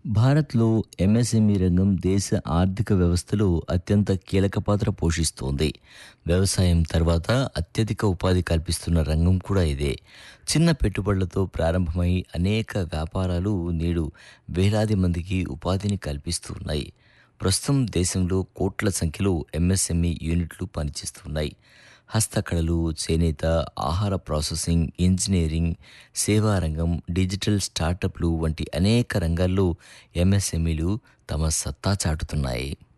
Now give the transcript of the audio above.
భారత్లో ఎంఎస్ఎంఈ రంగం దేశ ఆర్థిక వ్యవస్థలో అత్యంత కీలక పాత్ర పోషిస్తోంది వ్యవసాయం తర్వాత అత్యధిక ఉపాధి కల్పిస్తున్న రంగం కూడా ఇదే చిన్న పెట్టుబడులతో ప్రారంభమై అనేక వ్యాపారాలు నేడు వేలాది మందికి ఉపాధిని కల్పిస్తున్నాయి ప్రస్తుతం దేశంలో కోట్ల సంఖ్యలో ఎంఎస్ఎంఈ యూనిట్లు పనిచేస్తున్నాయి హస్తకళలు చేనేత ఆహార ప్రాసెసింగ్ ఇంజనీరింగ్ సేవా రంగం డిజిటల్ స్టార్టప్లు వంటి అనేక రంగాల్లో ఎంఎస్ఎంఈలు తమ సత్తా చాటుతున్నాయి